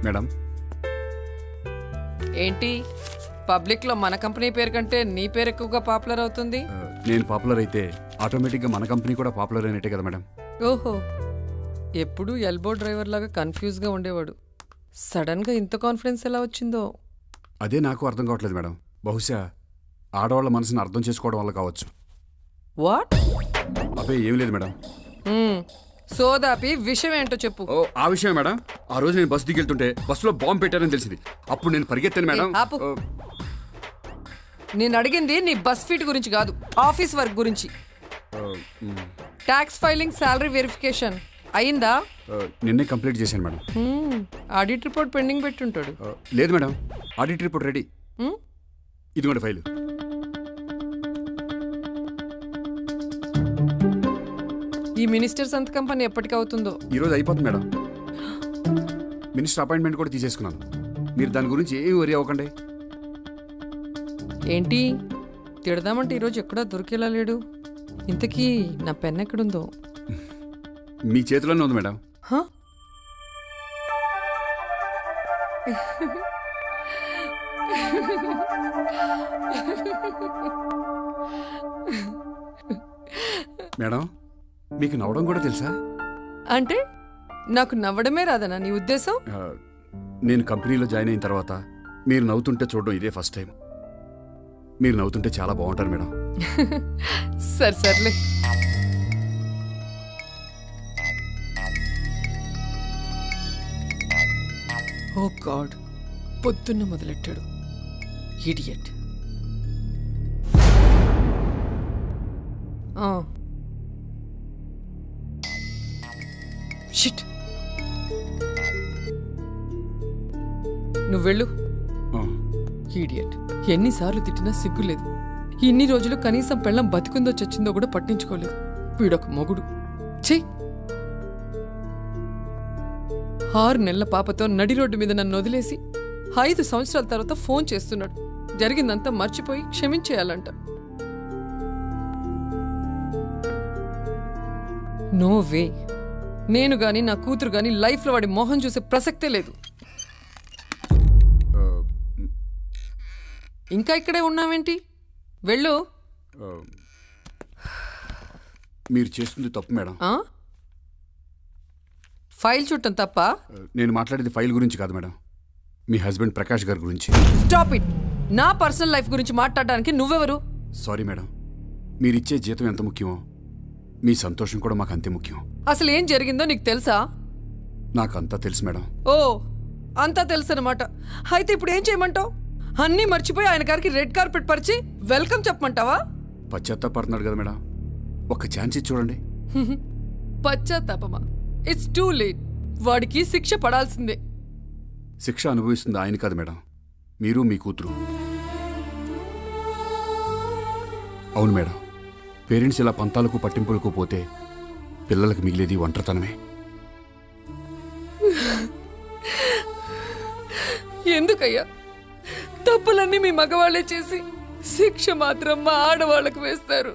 Madam ఏంటి పబ్లిక్లో మన కంపెనీ పేరు కంటే నీ పేరు ఎక్కువగా పాపులర్ అవుతుంది ఆ, నేను పాపులర్ అయితే ఆటోమేటిక్గా మన కంపెనీ కూడా పాపులర్ అయినట్టే కదా మేడం ఓహో ఎప్పుడు ఎల్బో డ్రైవర్ లాగా కన్ఫ్యూజ్గా ఉండేవాడు సడన్గా ఇంత కాన్ఫిడెన్స్ ఎలా వచ్చిందో అదే నాకు అర్థం కావట్లేదు మేడం బహుశా ఆడవాళ్ళ మనసుని అర్థం చేసుకోవడం వల్ల కావచ్చు వాట్ అబ్బే ఏం లేదు మేడం సోదాపి విషయం ఏంటో చెప్పు ఓ ఆ విషయం మేడం ఆ రోజు నేను బస్సు దిగెళ్తుంటే బస్సులో బాంబు పెట్టారని తెలిసింది అప్పుడు నేను పరిగెత్తాను మేడం ఏ, ఆపు. ఓ, నేను అడిగింది నీ బస్ ఫీట్ గురించి కాదు ఆఫీస్ వర్క్ గురించి ఓ, మ్, ట్యాక్స్ ఫైలింగ్ శాలరీ వెరిఫికేషన్ అయిందా ఓ, నిన్నే కంప్లీట్ చేశాను మేడం హ్మ్, ఆడిట్ రిపోర్ట్ పెండింగ్ పెట్టుంటాడు ఓ, లేదు మేడం ఆడిట్ రిపోర్ట్ రెడీ హ్మ్? ఇదిగోండి ఫైలు ఈ మినిస్టర్ సంతకం పని ఎప్పటికి అవుతుందో ఈరోజు అయిపోతుంది మేడం మినిస్టర్ అపాయింట్మెంట్ కూడా తీసేసుకున్నాను మీరు దాని గురించి ఏమి వరి అవ్వకండి ఏంటి తిడదామంటే ఈరోజు ఎక్కడా దొరికేలా లేడు ఇంతకీ నా పెన్ ఎక్కడుందో మీ చేతిలోనే ఉంది మేడం హ? మేడం మీకు నవ్వడం కూడా తెలుసా అంటే నాకు నవ్వడమే రాదనా నీ ఉద్దేశం ఆ, నేను కంపెనీలో జాయిన్ అయిన తర్వాత మీరు నవ్వుతుంటే చూడడం ఇదే ఫస్ట్ టైం మీరు నవ్వుతుంటే చాలా బాగుంటారు మేడం సరే సర్లే ఓ గాడ్ పొద్దున్న మొదలెట్టాడు ఇడియట్ షిట్ నువ్వు వెళ్ళు ఆ, ఈడియట్ ఎన్నిసార్లు తిట్టినా సిగ్గులేదు ఇన్ని రోజులు కనీసం పెళ్ళం బతికుందో చచ్చిందో కూడా పట్టించుకోలేదు వీడొక మొగుడు చెయ్యి ఆరు నెలల పాపతో నడి రోడ్డు మీద నన్ను వదిలేసి ఐదు సంవత్సరాల తర్వాత ఫోన్ చేస్తున్నాడు జరిగిందంతా మర్చిపోయి క్షమించేయాలంట నో వే నేను గాని నా కూతురు గాని లైఫ్లో వాడి మొహం చూసే ప్రసక్తే లేదు ఆ, ఇంకా ఇక్కడే ఉన్నావేంటి వెళ్ళు ఆ, మీరు చేస్తుంది తప్పు మేడం ఆ? ఫైల్ చుట్టం తప్ప ఆ, నేను మాట్లాడేది ఫైల్ గురించి కాదు మేడం మీ హస్బెండ్ ప్రకాష్ గారి గురించి స్టాప్ ఇట్ నా పర్సనల్ లైఫ్ గురించి మాట్లాడడానికి నువ్వెవరు సారీ మేడం మీరు ఇచ్చే జీతం ఎంత ముఖ్యమో మీ సంతోషం కూడా మాకు అంతే ముఖ్యం అసలు ఏం జరిగిందో నీకు తెలుసా నాకు అంతా తెలుసు మేడం ఓ అంతా తెలుసు అనమాట అయితే ఇప్పుడు ఏం చేయమంటావు అన్నీ మర్చిపోయి ఆయన గారికి రెడ్ కార్పెట్ పరిచి వెల్కమ్ చెప్పమంటావా పశ్చాత్తాపడుతున్నాడు కదా మేడం ఒక్క ఛాన్స్ ఇచ్చి చూడండి పశ్చాత్తాపమా ఇట్స్ టూ లేట్ వాడికి శిక్ష పడాల్సిందే శిక్ష అనుభవిస్తుంది ఆయన కాదు మేడం మీరు మీ కూతురు అవును మేడం పేరెంట్స్ ఇలా పంతాలకు పట్టింపులకు పోతే పిల్లలకు మిగిలేది ఒంటరితనమే ఎందుకయ్యా తప్పులన్నీ మీ మగవాళ్ళే చేసి శిక్ష మాత్రం మా ఆడవాళ్ళకు వేస్తారు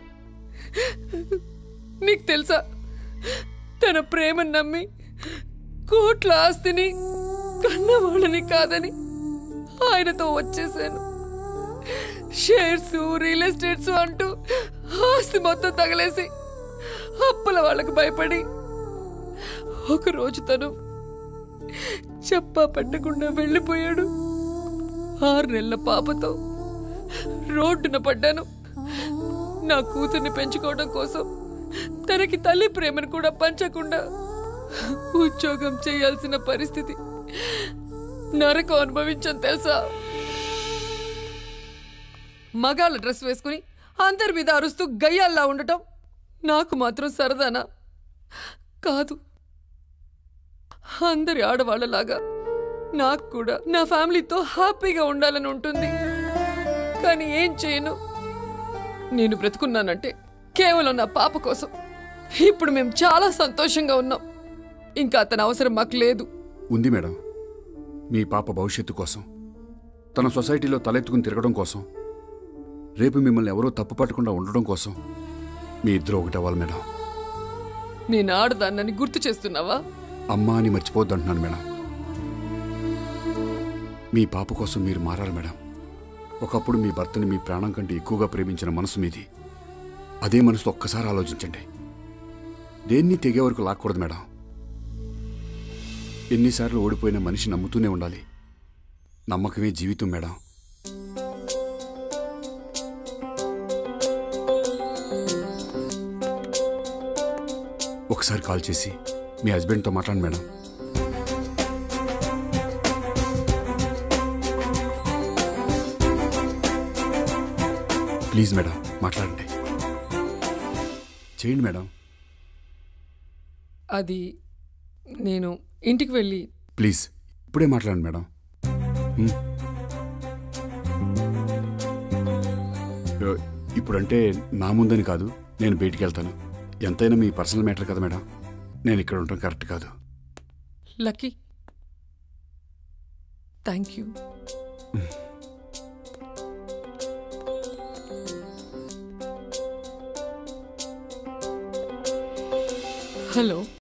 నీకు తెలుసా తన ప్రేమను నమ్మి కోట్ల ఆస్తిని కన్నవాళ్ళని కాదని ఆయనతో వచ్చేసాను షేర్స్ రియల్ ఎస్టేట్స్ అంటూ ఆస్తి మొత్తం తగలేసి అప్పుల వాళ్ళకు భయపడి ఒకరోజు తను చెప్పా పట్టకుండా వెళ్ళిపోయాడు ఆరు నెలల పాపతో రోడ్డున పడ్డాను నా కూతుర్ని పెంచుకోవడం కోసం తనకి తల్లి ప్రేమను కూడా పంచకుండా ఉద్యోగం చేయాల్సిన పరిస్థితి నరకం అనుభవించాను తెలుసా మగాళ్ళ డ్రెస్ వేసుకుని అందరి మీద అరుస్తూ గయ్యాల్లా ఉండటం నాకు మాత్రం సరదానా కాదు అందరి ఆడవాళ్ళలాగా నాకు కూడా నా ఫ్యామిలీతో హ్యాపీగా ఉండాలని ఉంటుంది కానీ ఏం చేయను నేను బ్రతుకున్నానంటే కేవలం నా పాప కోసం ఇప్పుడు మేము చాలా సంతోషంగా ఉన్నాం ఇంకా అతని అవసరం మాకు లేదు ఉంది మేడం మీ పాప భవిష్యత్తు కోసం తన సొసైటీలో తలెత్తుకుని తిరగడం కోసం రేపు మిమ్మల్ని ఎవరూ తప్పు పట్టకుండా ఉండడం కోసం మీ ఇద్దరు ఒకటి అవ్వాలి మేడం నేను ఆడదాన్నని గుర్తు చేస్తున్నావా అమ్మ అని మర్చిపోద్దు అంటున్నాను మేడం మీ పాప కోసం మీరు మారాలి మేడం ఒకప్పుడు మీ భర్తని మీ ప్రాణం కంటే ఎక్కువగా ప్రేమించిన మనసు మీది అదే మనసుతో ఒక్కసారి ఆలోచించండి దేన్ని తెగే వరకు లాక్కూడదు మేడం ఎన్నిసార్లు ఓడిపోయిన మనిషి నమ్ముతూనే ఉండాలి నమ్మకమే జీవితం మేడం ఒకసారి కాల్ చేసి మీ హస్బెండ్తో మాట్లాడండి మేడం ప్లీజ్ మేడం మాట్లాడండి చేయండి మేడం అది నేను ఇంటికి వెళ్ళి ప్లీజ్ ఇప్పుడే మాట్లాడండి మేడం హ్మ్. ఓ, ఇప్పుడంటే నా ముందని కాదు నేను బయటికి వెళ్తాను ఎంతైనా మీ పర్సనల్ మ్యాటర్ కదా మేడం నేను ఇక్కడ ఉండటం కరెక్ట్ కాదు లక్కీ థ్యాంక్ యూ హలో